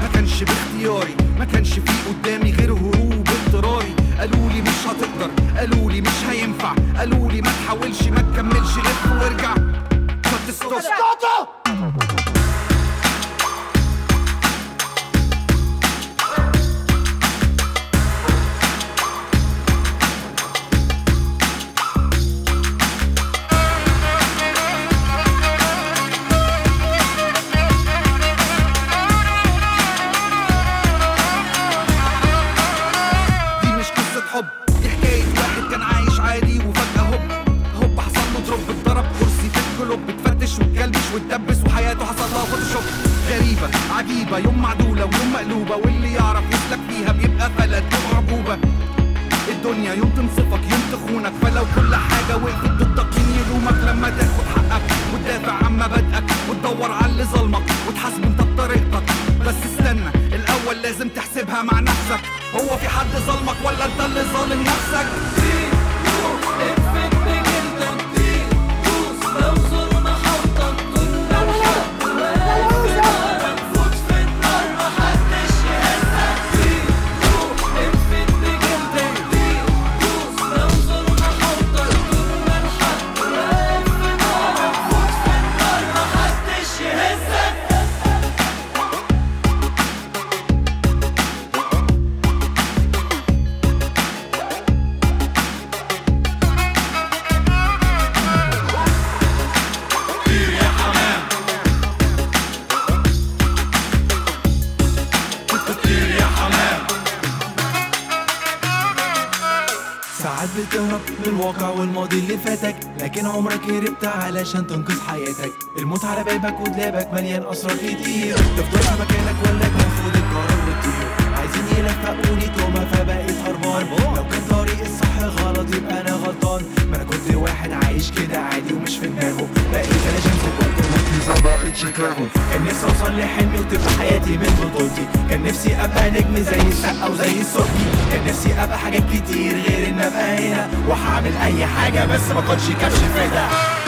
ما كانش باختياري ما كانش في قدامي غير هروب اضطراري قالوا لي مش هتقدر قالوا لي مش هينفع قالوا لي ما تحاولش ما تكملش لف وارجع ما تستوبش دي مش قصة حب دي حكاية واحد كان عايش عادي وفجأة هوب هوب حصل له دروب اتضرب كرسي في الكلوب اتفتش واتكلبش واتدبس وحياته حصل لها فوتوشوب غريبة عجيبة يوم معدولة ويوم مقلوبة واللي يعرف يسلك فيها بيبقى فلت وعجوبة الدنيا يوم تنصفك يوم تخونك فلو كل حاجة وقفت ضدك مين يلومك لما تاخد حقك وتدافع عن مبادئك وتدور على اللي ظلمك وتحاسب انت بطريقتك بس استنى الأول لازم تحسبها مع نفسك هو في حد ظلمك ولا انت اللي ظالم نفسك ساعات بتهرب من الواقع والماضي اللي فاتك لكن عمرك هربت علشان تنقذ حياتك الموت على بابك ودلابك مليان اسرار كتير تفضل في مكانك ولا تاخد القرار وتطير عايزين يلفقوني توما فبقيت هربان لو كان طريق الصح غلط يبقى انا غلطان ما انا كنت واحد عايش كده عادي ومش في دماغه بقيت انا شمس بقيت شيكاغو كان نفسي اوصل لحلمي وتبقى حياتي من بطولتي كان نفسي ابقى نجم زي السقا وزي السوقي كان نفسي ابقى حاجات كتير غير ان ابقى هنا وهعمل اي حاجه بس ما كنتش كبش فدا